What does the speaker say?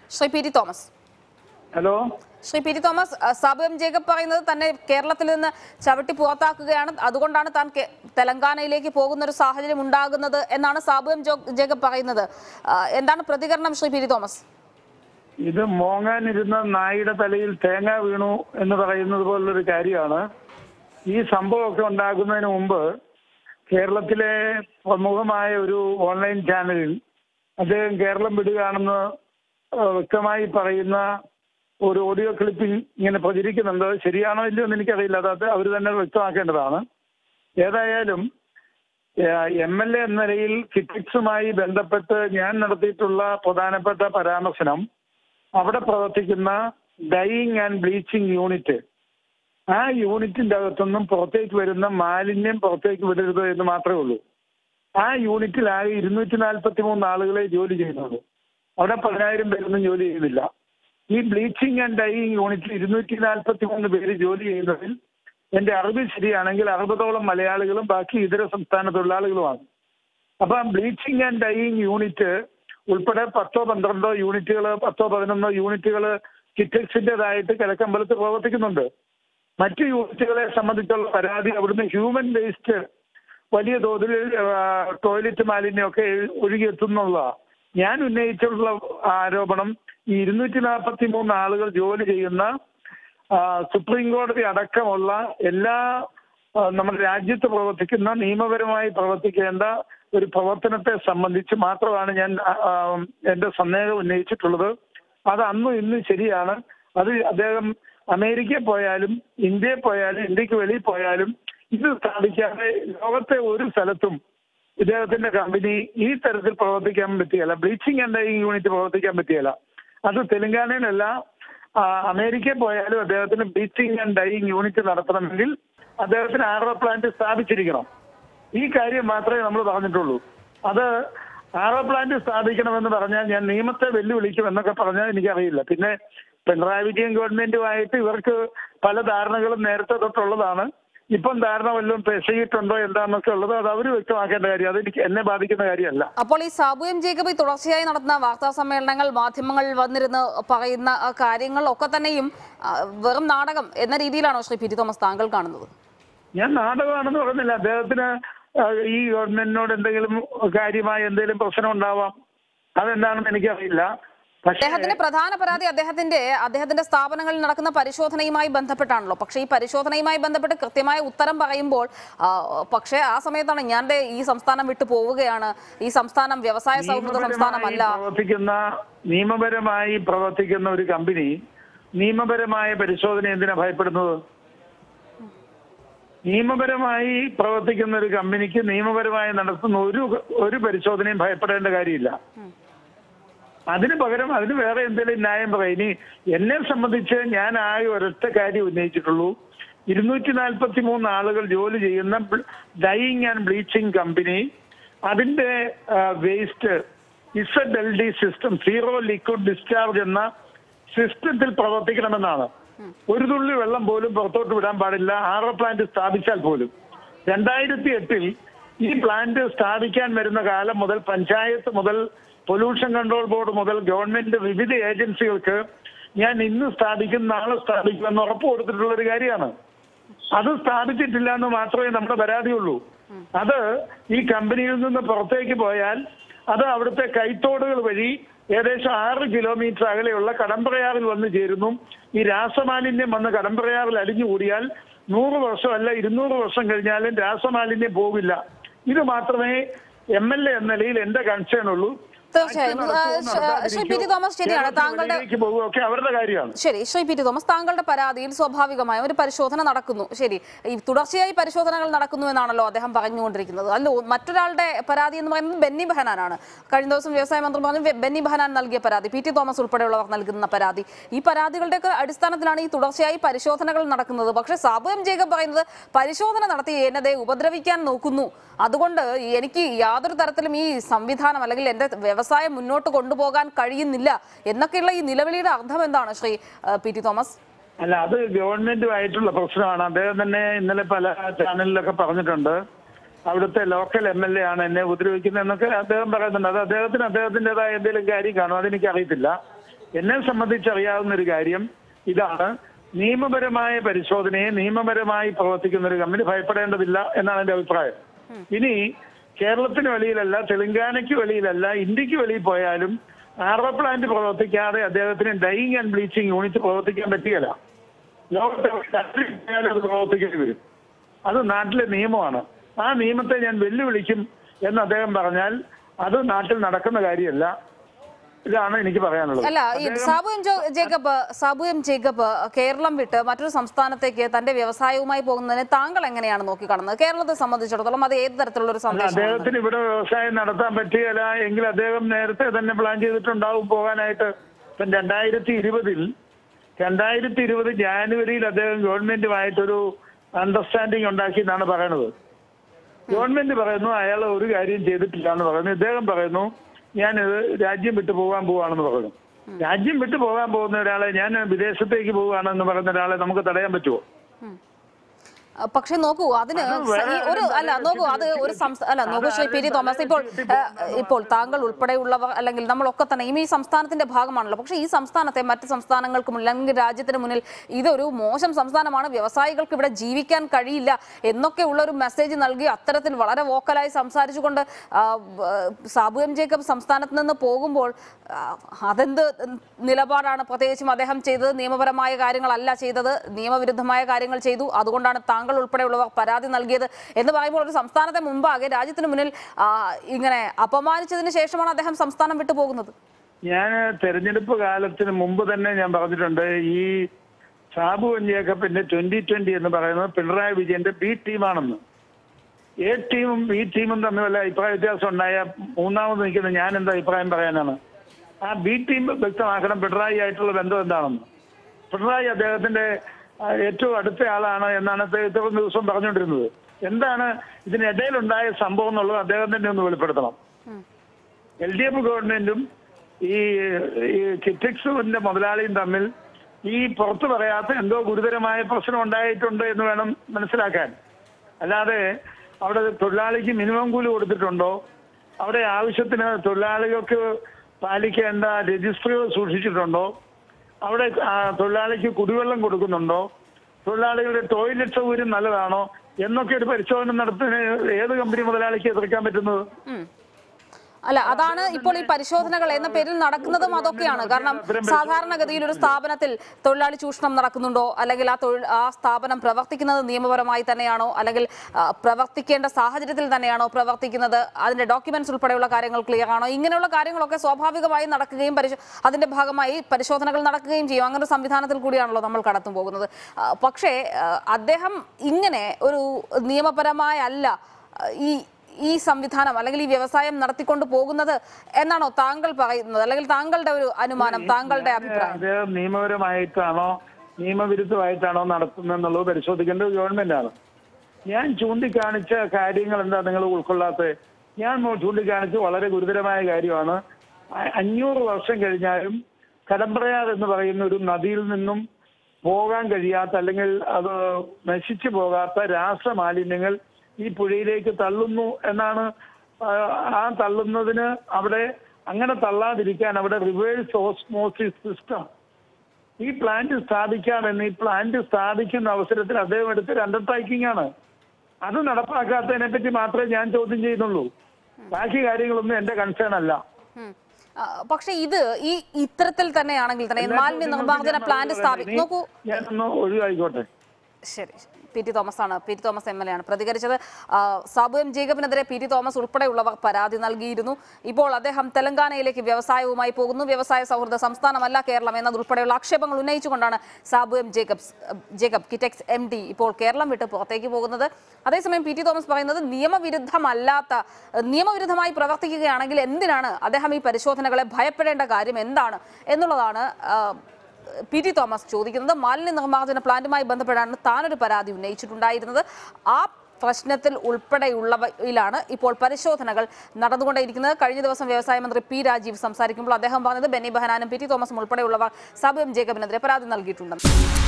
Shri P T Thomas hello Shri P T Thomas അഹ് Sabu M Jacob പറയുന്നത് തന്നെ കേരളത്തിൽ നിന്ന് ചവിട്ടി പുറത്താക്കുകയാണ് അതുകൊണ്ടാണ് താൻ കെ- തെലങ്കാനയിലേക്ക് പോകുന്ന ഒരു സാഹചര്യം ഉണ്ടാകുന്നത് എന്നാണ് സാബു എം ജോ- ജേക്കബ് പറയുന്നത് അഹ് എന്താണ് പ്രതികരണം ശ്രീ പി ടി തോമസ് ഇത് മോങ്ങാനിരുന്ന നായുടെ തലയിൽ തേങ്ങ വീണു എന്ന് പറയുന്നത് പോലുള്ളൊരു കാര്യമാണ് ഈ സംഭവമൊക്കെ ഉണ്ടാകുന്നതിന് മുമ്പ് കേരളത്തിലെ പ്രമുഖമായ ഒരു ഓൺലൈൻ ചാനലിൽ അദ്ദേഹം കേരളം വിടുകയാണെന്ന് ഏഹ്, വ്യക്തമായി പറയുന്ന ഒരു ഓഡിയോ ക്ലിപ്പിംഗ് ഇങ്ങനെ പ്രചരിക്കുന്നുണ്ട് ശരിയാണോ ഇല്ലയോ എന്ന് എനിക്കറിയില്ല അത് അവർ തന്നെ വ്യക്തമാക്കേണ്ടതാണ് ഏതായാലും എം എൽ എ എന്ന നിലയിൽ കിറ്റിക്സുമായി ബന്ധപ്പെട്ട് ഞാൻ നടത്തിയിട്ടുള്ള പ്രധാനപ്പെട്ട പരാമർശനം അവിടെ പ്രവർത്തിക്കുന്ന ഡൈയിങ് ആൻഡ് ബ്ലീച്ചിങ് യൂണിറ്റ് ആ യൂണിറ്റിന്റെ അകത്തൊന്നും പുറത്തേക്ക് വരുന്ന മാലിന്യം പുറത്തേക്ക് വിടരുത് എന്ന് മാത്രമേ ഉള്ളൂ ആ യൂണിറ്റിൽ ആകെ ഇരുന്നൂറ്റി നാൽപ്പത്തി മൂന്ന് ആളുകളെ ജോലി ചെയ്യുന്നുള്ളൂ അവിടെ പതിനായിരം പേരൊന്നും ജോലി ചെയ്യുന്നില്ല ഈ ബ്ലീച്ചിങ് ആൻഡ് ഡൈയിങ് യൂണിറ്റിൽ ഇരുന്നൂറ്റി നാൽപ്പത്തി മൂന്ന് പേര് ജോലി ചെയ്യുന്നതിൽ എന്റെ അറിവ് ശരിയാണെങ്കിൽ അറുപതോളം മലയാളികളും ബാക്കി ഇതര സംസ്ഥാന തൊഴിലാളികളുമാണ് അപ്പൊ ബ്ലീച്ചിങ് ആൻഡ് ഡൈയിങ് യൂണിറ്റ് ഉൾപ്പെടെ പത്തോ പന്ത്രണ്ടോ യൂണിറ്റുകൾ പത്തോ പതിനൊന്നോ യൂണിറ്റുകൾ കിറ്റക്സിന്റേതായിട്ട് കിഴക്കമ്പലത്ത് പ്രവർത്തിക്കുന്നുണ്ട് മറ്റു യൂണിറ്റുകളെ സംബന്ധിച്ചുള്ള പരാതി അവിടുന്ന് ഹ്യൂമൻ വേസ്റ്റ് വലിയ തോതിൽ ആ, ടോയ്ലറ്റ് മാലിന്യമൊക്കെ ഒഴുകിയെത്തുന്നുള്ളതാണ് ഞാൻ ഉന്നയിച്ചിട്ടുള്ള ആരോപണം ഈ ഇരുന്നൂറ്റി നാൽപ്പത്തി മൂന്ന് ആളുകൾ ജോലി ചെയ്യുന്ന ആ, സുപ്രീം കോടതി അടക്കമുള്ള എല്ലാ ആ, നമ്മുടെ രാജ്യത്ത് പ്രവർത്തിക്കുന്ന നിയമപരമായി പ്രവർത്തിക്കേണ്ട ഒരു പ്രവർത്തനത്തെ സംബന്ധിച്ച് മാത്രമാണ് ഞാൻ ആ, ആ, എന്റെ സന്ദേഹം ഉന്നയിച്ചിട്ടുള്ളത് അത് അന്നും ഇന്നും ശരിയാണ് അത് അദ്ദേഹം അമേരിക്കയിൽ പോയാലും ഇന്ത്യയിൽ പോയാലും ഇന്ത്യക്ക് വെളിയിൽ പോയാലും ഇത് സ്ഥാപിക്കാതെ ലോകത്തെ ഒരു സ്ഥലത്തും ഇദ്ദേഹത്തിന്റെ കമ്പനി ഈ തരത്തിൽ പ്രവർത്തിക്കാൻ പറ്റിയല്ല ബ്ലീച്ചിങ് ആൻഡ് ഡൈയിങ് യൂണിറ്റ് പ്രവർത്തിക്കാൻ പറ്റിയല്ല അത് തെലങ്കാനയിലല്ല ആ, അമേരിക്കയിൽ പോയാലും അദ്ദേഹത്തിന് ബ്ലീച്ചിങ് ആൻഡ് ഡൈയിങ് യൂണിറ്റ് നടത്തണമെങ്കിൽ അദ്ദേഹത്തിന് ആറോ പ്ലാന്റ് സ്ഥാപിച്ചിരിക്കണം ഈ കാര്യം മാത്രമേ നമ്മൾ പറഞ്ഞിട്ടുള്ളൂ അത് ആറോ പ്ലാന്റ് സ്ഥാപിക്കണമെന്ന് പറഞ്ഞാൽ ഞാൻ നിയമത്തെ വെല്ലുവിളിക്കും എന്നൊക്കെ പറഞ്ഞാൽ എനിക്കറിയില്ല പിന്നെ പിണറായി വിജയൻ ഗവൺമെന്റുമായിട്ട് ഇവർക്ക് പല ധാരണകളും നേരത്തെ തൊട്ടുള്ളതാണ് ഇപ്പം ധാരണ വല്ലതും പെശകിയിട്ടുണ്ടോ എന്താണെന്നൊക്കെ ഉള്ളത് അത് അവർ വ്യക്തമാക്കേണ്ട കാര്യം അത് എനിക്ക് എന്നെ ബാധിക്കുന്ന കാര്യമല്ല അപ്പോൾ ഈ സാബു എം ജേക്കബ് ഈ തുടർച്ചയായി നടത്തുന്ന വാർത്താ സമ്മേളനങ്ങൾ മാധ്യമങ്ങളിൽ വന്നിരുന്ന് പറയുന്ന ആ, കാര്യങ്ങൾ ഒക്കെ തന്നെയും ആ, വെറും നാടകം എന്ന രീതിയിലാണോ ശ്രീ പി ടി തോമസ് താങ്കൾ കാണുന്നത് ഞാൻ നാടകമാണെന്ന് പറയുന്നില്ല അദ്ദേഹത്തിന് ആ, ഈ ഗവൺമെന്റിനോട് എന്തെങ്കിലും കാര്യമായ എന്തെങ്കിലും പ്രശ്നം ഉണ്ടാവാം അതെന്താണെന്ന് എനിക്കറിയില്ല പക്ഷേ അദ്ദേഹത്തിന്റെ പ്രധാന പരാതി അദ്ദേഹത്തിന്റെ അദ്ദേഹത്തിന്റെ സ്ഥാപനങ്ങളിൽ നടക്കുന്ന പരിശോധനയുമായി ബന്ധപ്പെട്ടാണല്ലോ പക്ഷേ ഈ പരിശോധനയുമായി ബന്ധപ്പെട്ട് കൃത്യമായ ഉത്തരം പറയുമ്പോൾ ആ, പക്ഷേ ആ സമയത്താണ് ഞാൻ ദേ ഈ സംസ്ഥാനം വിട്ടു പോവുകയാണ് ഈ സംസ്ഥാനം വ്യവസായ സൗഹൃദ നിയമപരമായി സംസ്ഥാനമല്ല പ്രവർത്തിക്കുന്ന നിയമപരമായി പ്രവർത്തിക്കുന്ന ഒരു കമ്പനി നിയമപരമായ പരിശോധന എന്തിനാ ഭയപ്പെടുന്നത് നിയമപരമായി പ്രവർത്തിക്കുന്ന ഒരു കമ്പനിക്ക് നിയമപരമായി നടത്തുന്ന ഒരു ഒരു പരിശോധനയും ഭയപ്പെടേണ്ട കാര്യമില്ല അതിന് പകരം അതിന് വേറെ എന്തെങ്കിലും ന്യായം പറയാം ഇനി എന്നെ സംബന്ധിച്ച് ഞാൻ ആകെ ഒരൊറ്റ കാര്യം ഉന്നയിച്ചിട്ടുള്ളൂ ഇരുന്നൂറ്റി നാൽപ്പത്തി മൂന്ന് ആളുകൾ ജോലി ചെയ്യുന്ന ഡൈയിങ് ആൻഡ് ബ്ലീച്ചിങ് കമ്പനി അതിന്റെ waste Z L D system zero liquid discharge എന്ന സിസ്റ്റത്തിൽ പ്രവർത്തിക്കണമെന്നാണ് ഒരു തുള്ളി വെള്ളം പോലും പുറത്തോട്ട് വിടാൻ പാടില്ല ആറോ പ്ലാന്റ് സ്ഥാപിച്ചാൽ പോലും രണ്ടായിരത്തി എട്ടിൽ ഈ പ്ലാന്റ് സ്ഥാപിക്കാൻ വരുന്ന കാലം മുതൽ പഞ്ചായത്ത് മുതൽ പൊല്യൂഷൻ കൺട്രോൾ ബോർഡ് മുതൽ ഗവൺമെന്റ് വിവിധ ഏജൻസികൾക്ക് ഞാൻ ഇന്ന് സ്ഥാപിക്കും നാളെ സ്ഥാപിക്കും എന്ന് ഉറപ്പ് കൊടുത്തിട്ടുള്ള ഒരു കാര്യമാണ് അത് സ്ഥാപിച്ചിട്ടില്ല എന്ന് മാത്രമേ നമ്മുടെ പരാതിയുള്ളൂ അത് ഈ കമ്പനിയിൽ നിന്ന് പുറത്തേക്ക് പോയാൽ അത് അവിടുത്തെ കൈത്തോടുകൾ വഴി ഏകദേശം ആറ് കിലോമീറ്റർ അകലെയുള്ള കടമ്പറയാറിൽ വന്ന് ചേരുന്നു ഈ രാസമാലിന്യം വന്ന് കടമ്പറയാറിൽ അടിഞ്ഞുകൂടിയാൽ നൂറ് വർഷമല്ല ഇരുന്നൂറ് വർഷം കഴിഞ്ഞാലും രാസമാലിന്യം പോകില്ല ഇത് മാത്രമേ എം എൽ എ എന്ന നിലയിൽ എന്റെ കൺസേൺ ഉള്ളൂ തീർച്ചയായും ആ, ശ്രീ- ശ്രീ പി ടി തോമസ് ശരിയാണ് താങ്കളുടെ പോകുകയൊക്കെ അവരുടെ കാര്യമാണ് ശരി ശ്രീ പി ടി തോമസ് താങ്കളുടെ പരാതിയിൽ സ്വാഭാവികമായും ഒരു പരിശോധന നടക്കുന്നു ശരി ഈ തുടർച്ചയായി പരിശോധനകൾ നടക്കുന്നു എന്നാണല്ലോ അദ്ദേഹം പറഞ്ഞുകൊണ്ടിരിക്കുന്നത് അല്ല മറ്റൊരാളുടെ പരാതി എന്ന് പറയുന്നത് ബെന്നി ബെഹനാനാണ് കഴിഞ്ഞ ദിവസം വ്യവസായ മന്ത്രി പറഞ്ഞു ബെ- ബെന്നി ബെഹനാൻ നൽകിയ പരാതി പി ടി തോമസ് ഉൾപ്പെടെയുള്ളവർ നൽകുന്ന പരാതി ഈ പരാതികളുടെയൊക്കെ അടിസ്ഥാനത്തിലാണ് ഈ തുടർച്ചയായി പരിശോധനകൾ നടക്കുന്നത് പക്ഷേ സാബു എം ജേക്കബ് പറയുന്നത് പരിശോധന നടത്തി എന്നെ ഉപദ്രവിക്കാൻ നോക്കുന്നു അതുകൊണ്ട് എനിക്ക് യാതൊരു തരത്തിലും ഈ സംവിധാനം അല്ലെങ്കിൽ എന്റെ വ്യവസായം മുന്നോട്ട് കൊണ്ടുപോകാൻ കഴിയുന്നില്ല എന്നൊക്കെയുള്ള ഈ നിലവിളിയുടെ അർത്ഥം എന്താണ് ശ്രീ ആ, പി ടി തോമസ് അല്ല അത് ഗവൺമെന്റുമായിട്ടുള്ള പ്രശ്നമാണ് അദ്ദേഹം തന്നെ ഇന്നലെ പല ചാനലിലൊക്കെ പറഞ്ഞിട്ടുണ്ട് അവിടുത്തെ ലോക്കൽ എം എൽ എ ആണ് എന്നെ ഉപദ്രവിക്കുന്നത് എന്നൊക്കെ അദ്ദേഹം പറയുന്നുണ്ട് അത് അദ്ദേഹത്തിന് അദ്ദേഹത്തിൻ്റെതായ എന്തെങ്കിലും കാര്യം കാണും അതെനിക്ക് അറിയത്തില്ല എന്നെ സംബന്ധിച്ചറിയാവുന്ന ഒരു കാര്യം ഇതാണ് നിയമപരമായ പരിശോധനയെ നിയമപരമായി പ്രവർത്തിക്കുന്ന ഒരു കമ്പനി ഭയപ്പെടേണ്ടതില്ല എന്നാണ് എന്റെ അഭിപ്രായം ഇനി കേരളത്തിന് വെളിയിലല്ല തെലങ്കാനയ്ക്ക് വെളിയിലല്ല ഇന്ത്യക്ക് വെളിയിൽ പോയാലും ആർവ പ്ലാന്റ് പ്രവർത്തിക്കാതെ അദ്ദേഹത്തിന് ഡൈയിങ് ആൻഡ് ബ്ലീച്ചിങ് യൂണിറ്റ് പ്രവർത്തിക്കാൻ പറ്റുകയില്ല ലോകത്തെ രാത്രി പോയാലും അത് പ്രവർത്തിക്കേണ്ടി വരും അത് നാട്ടിലെ നിയമമാണ് ആ നിയമത്തെ ഞാൻ വെല്ലുവിളിക്കും എന്ന് അദ്ദേഹം പറഞ്ഞാൽ അത് നാട്ടിൽ നടക്കുന്ന കാര്യമല്ല ഇതാണ് എനിക്ക് പറയാനുള്ളത് അല്ല ഈ സാബു എം ജോ- ജേക്കബ് സാബു എം ജേക്കബ് കേരളം വിട്ട് മറ്റൊരു സംസ്ഥാനത്തേക്ക് തന്റെ വ്യവസായവുമായി പോകുന്നതിന് താങ്കൾ എങ്ങനെയാണ് നോക്കിക്കാണുന്നത് കേരളത്തെ സംബന്ധിച്ചിടത്തോളം അത് ഏത് തരത്തിലുള്ള ഒരു സന്ദേശമാണ് അദ്ദേഹത്തിന് ഇവിടെ വ്യവസായം നടത്താൻ പറ്റുകയില്ല എങ്കിൽ അദ്ദേഹം നേരത്തെ തന്നെ പ്ലാൻ ചെയ്തിട്ടുണ്ടാവും പോകാനായിട്ട് ഇപ്പം രണ്ടായിരത്തി ഇരുപതിൽ രണ്ടായിരത്തി ഇരുപത് ജാനുവരിയിൽ അദ്ദേഹം ഗവൺമെന്റുമായിട്ടൊരു അണ്ടർസ്റ്റാൻഡിംഗ് ഉണ്ടാക്കി എന്നാണ് പറയണത് ഗവൺമെന്റ് പറയുന്നു അയാൾ ഒരു കാര്യം ചെയ്തിട്ടില്ല എന്ന് പറയുന്നു ഇദ്ദേഹം പറയുന്നു ഞാൻ രാജ്യം വിട്ടു പോകാൻ പോവാണെന്ന് പറയുന്നു രാജ്യം വിട്ടു പോകാൻ പോകുന്ന ഒരാളെ ഞാൻ വിദേശത്തേക്ക് പോവുകയാണെന്ന് പറയുന്ന ഒരാളെ നമുക്ക് തടയാൻ പറ്റുമോ അഹ് പക്ഷെ നോക്കൂ അതിന് അത് സ- വേറെ ഈ ഒരു ഒരു അല്ല നോക്കൂ അത് ഒരു സംസ്ഥ അല്ല നോക്കൂ ശ്രീ പി ടി തോമസ് ഇപ്പോൾ അഹ് ഇപ്പോൾ താങ്കൾ ഉൾപ്പെടെയുള്ളവർ അല്ലെങ്കിൽ നമ്മളൊക്കെ തന്നെ ഈ സംസ്ഥാനത്തിന്റെ ഭാഗമാണല്ലോ പക്ഷേ ഈ സംസ്ഥാനത്തെ മറ്റ് സംസ്ഥാനങ്ങൾക്ക് മുന്നിൽ അല്ലെങ്കിൽ രാജ്യത്തിന് മുന്നിൽ ഇതൊരു മോശം സംസ്ഥാനമാണ് വ്യവസായികൾക്ക് ഇവിടെ ജീവിക്കാൻ കഴിയില്ല എന്നൊക്കെ ഉള്ള ഒരു മെസ്സേജ് നൽകി അത്തരത്തിൽ വളരെ വോക്കലായി സംസാരിച്ചുകൊണ്ട് ആ, ബ- സാബു എം ജേക്കബ് സംസ്ഥാനത്ത് നിന്ന് പോകുമ്പോൾ ആ, അതെന്ത് നിലപാടാണ് പ്രത്യേകിച്ചും അദ്ദേഹം ചെയ്തത് നിയമപരമായ കാര്യങ്ങളല്ല ചെയ്തത് നിയമവിരുദ്ധമായ കാര്യങ്ങൾ ചെയ്തു അതുകൊണ്ടാണ് താങ്കൾ ഉൾപ്പെടെയുള്ളവർ പരാതി നൽകിയത് എന്ന് പറയുമ്പോൾ ഒരു സംസ്ഥാനത്തെ മുമ്പാകെ രാജ്യത്തിന് മുന്നിൽ ആ, ഇങ്ങനെ അപമാനിച്ചതിന് ശേഷമാണ് അദ്ദേഹം സംസ്ഥാനം വിട്ടു പോകുന്നത് ഞാൻ തെരഞ്ഞെടുപ്പ് കാലത്തിന് മുമ്പ് തന്നെ ഞാൻ പറഞ്ഞിട്ടുണ്ട് ഈ സാബു ജേക്കബിന്റെ ട്വന്റി ട്വന്റി എന്ന് പറയുന്നത് പിണറായി വിജയന്റെ ബി ടീമാണെന്ന് എ ടീമും ബി ടീമും തമ്മിൽ വല്ല അഭിപ്രായ വ്യത്യാസം ഉണ്ടായ മൂന്നാമത് നിൽക്കുന്ന ഞാൻ എന്താ അഭിപ്രായം പറയാനാണ് ആ ബി ടീം വ്യക്തമാക്കണം പിണറായി ആയിട്ടുള്ള ബന്ധം എന്താണെന്ന് പിണറായി അദ്ദേഹത്തിന്റെ ആ, ഏറ്റവും അടുത്ത ആളാണ് എന്നാണ് ഇപ്പൊ ഇത്രയും ദിവസം പറഞ്ഞുകൊണ്ടിരുന്നത് എന്താണ് ഇതിനിടയിലുണ്ടായ സംഭവം എന്നുള്ളത് അദ്ദേഹം തന്നെ ഒന്ന് വെളിപ്പെടുത്തണം എൽ ഡി എഫ് ഗവൺമെന്റും ഈ ഈ കിറ്റക്സിന്റെ മുതലാളിയും തമ്മിൽ ഈ പുറത്തു പറയാത്ത എന്തോ ഗുരുതരമായ പ്രശ്നം ഉണ്ടായിട്ടുണ്ട് എന്ന് വേണം മനസ്സിലാക്കാൻ അല്ലാതെ അവിടെ തൊഴിലാളിക്ക് മിനിമം കൂലി കൊടുത്തിട്ടുണ്ടോ അവിടെ ആവശ്യത്തിന് തൊഴിലാളികൾക്ക് പാലിക്കേണ്ട രജിസ്റ്ററുകൾ സൂക്ഷിച്ചിട്ടുണ്ടോ അവിടെ ആ, തൊഴിലാളിക്ക് കുടിവെള്ളം കൊടുക്കുന്നുണ്ടോ തൊഴിലാളികളുടെ ടോയ്ലറ്റ് സൗകര്യം നല്ലതാണോ എന്നൊക്കെ ഒരു പരിശോധന നടത്തുന്ന ഏത് കമ്പനി മുതലാളിക്ക് എതിർക്കാൻ പറ്റുന്നത് അല്ല അതാണ് ഇപ്പോൾ ഈ പരിശോധനകൾ എന്ന പേരിൽ നടക്കുന്നതും അതൊക്കെയാണ് കാരണം സാധാരണഗതിയിൽ ഒരു സ്ഥാപനത്തിൽ തൊഴിലാളി ചൂഷണം നടക്കുന്നുണ്ടോ അല്ലെങ്കിൽ ആ തൊഴിൽ ആ സ്ഥാപനം പ്രവർത്തിക്കുന്നത് നിയമപരമായി തന്നെയാണോ അല്ലെങ്കിൽ ആ, പ്രവർത്തിക്കേണ്ട സാഹചര്യത്തിൽ തന്നെയാണോ പ്രവർത്തിക്കുന്നത് അതിന്റെ ഡോക്യുമെന്റ്സ് ഉൾപ്പെടെയുള്ള കാര്യങ്ങൾ ക്ലിയർ ആണോ ഇങ്ങനെയുള്ള കാര്യങ്ങളൊക്കെ സ്വാഭാവികമായി നടക്കുകയും പരിശോ അതിന്റെ ഭാഗമായി പരിശോധനകൾ നടക്കുകയും ചെയ്യും അങ്ങനെ ഒരു സംവിധാനത്തിൽ കൂടിയാണല്ലോ നമ്മൾ കടന്നു പോകുന്നത് ആ, പക്ഷേ ആ, അദ്ദേഹം ഇങ്ങനെ ഒരു നിയമപരമായ അല്ല ആ, ഈ ഈ സംവിധാനം അല്ലെങ്കിൽ ഈ വ്യവസായം നടത്തിക്കൊണ്ട് പോകുന്നത് എന്നാണോ താങ്കൾ പറയുന്നത് അല്ലെങ്കിൽ താങ്കളുടെ ഒരു അനുമാനം താങ്കളുടെ അഭിപ്രായം അത് നിയമപരമായിട്ടാണോ നിയമവിരുദ്ധമായിട്ടാണോ നടത്തുന്നത് എന്നുള്ളത് പരിശോധിക്കേണ്ടത് ഗവൺമെന്റാണ് ഞാൻ ചൂണ്ടിക്കാണിച്ച കാര്യങ്ങൾ എന്താ നിങ്ങൾ ഉൾക്കൊള്ളാത്തത് ഞാൻ മോ- ചൂണ്ടിക്കാണിച്ച വളരെ ഗുരുതരമായ കാര്യമാണ് അ- അഞ്ഞൂറ് വർഷം കഴിഞ്ഞാലും കടമ്പ്രയാർ എന്ന് പറയുന്ന ഒരു നദിയിൽ നിന്നും പോകാൻ കഴിയാത്ത അല്ലെങ്കിൽ അത് നശിച്ചു പോകാത്ത രാസമാലിന്യങ്ങൾ ഈ പുഴയിലേക്ക് തള്ളുന്നു എന്നാണ് ആ, ആ തള്ളുന്നതിന് അവിടെ അങ്ങനെ തള്ളാതിരിക്കാൻ അവിടെ റിവേഴ്സ് ഓസ്മോസിസ് സിസ്റ്റം ഈ പ്ലാന്റ് സ്ഥാപിക്കാമെന്ന് ഈ പ്ലാന്റ് സ്ഥാപിക്കുന്ന അവസരത്തിൽ അദ്ദേഹം എടുത്തൊരു അണ്ടർടേക്കിംഗ് ആണ് അത് നടപ്പാക്കാത്തതിനെ പറ്റി മാത്രമേ ഞാൻ ചോദ്യം ചെയ്യുന്നുള്ളൂ ബാക്കി കാര്യങ്ങളൊന്നും എന്റെ കൺസേൺ അല്ല ഉം. ആ, പക്ഷേ ഇത് ഈ ഇത്തരത്തിൽ തന്നെയാണെങ്കിൽ തന്നെ എല്ലാ മാലിന്യ ചോദ്യങ്ങൾക്കും നിർമ്മാർജ്ജന ഞാൻ പ്ലാന്റ് മറുപടി സ്ഥാപി പറയാം. നോക്കൂ ഇനി ഞാനൊന്ന് ഒഴിവായിക്കോട്ടെ ശരി പി ടി തോമസ് ആണ് P T Thomas M L A ആണ് പ്രതികരിച്ചത് ആ, സാബു എം ജേക്കബിനെതിരെ പി ടി തോമസ് ഉൾപ്പെടെയുള്ളവർ പരാതി നൽകിയിരുന്നു ഇപ്പോൾ അദ്ദേഹം തെലങ്കാനയിലേക്ക് വ്യവസായവുമായി പോകുന്നു വ്യവസായ സൗഹൃദ സംസ്ഥാനമല്ല കേരളം എന്നതുൾപ്പെടെയുള്ള ആക്ഷേപങ്ങൾ ഉന്നയിച്ചുകൊണ്ടാണ് Sabu M Jacobs Jacob Kitex M D ഇപ്പോൾ കേരളം വിട്ട് പുറത്തേക്ക് പോകുന്നത് അതേസമയം പി ടി തോമസ് പറയുന്നത് നിയമവിരുദ്ധമല്ലാത്ത നിയമവിരുദ്ധമായി പ്രവർത്തിക്കുകയാണെങ്കിൽ എന്തിനാണ് അദ്ദേഹം ഈ പരിശോധനകളെ ഭയപ്പെടേണ്ട കാര്യം എന്താണ് എന്നുള്ളതാണ് ആ, പി ടി തോമസ് ചോദിക്കുന്നത് മാലിന്യ നിർമ്മാർജ്ജന പ്ലാന്റുമായി ബന്ധപ്പെട്ടാണ് താനൊരു പരാതി ഉന്നയിച്ചിട്ടുണ്ടായിരുന്നത് ആ പ്രശ്നത്തിൽ ഉൾപ്പെടെയുള്ളവയിലാണ് ഇപ്പോൾ പരിശോധനകൾ നടന്നുകൊണ്ടേയിരിക്കുന്നത് കഴിഞ്ഞ ദിവസം വ്യവസായ മന്ത്രി പി രാജീവ് സംസാരിക്കുമ്പോൾ അദ്ദേഹം പറഞ്ഞത് ബെന്നി ബെഹനാനും പി ടി തോമസും ഉൾപ്പെടെയുള്ളവർ സാബു എം ജേക്കബിനെതിരെ പരാതി നൽകിയിട്ടുണ്ട്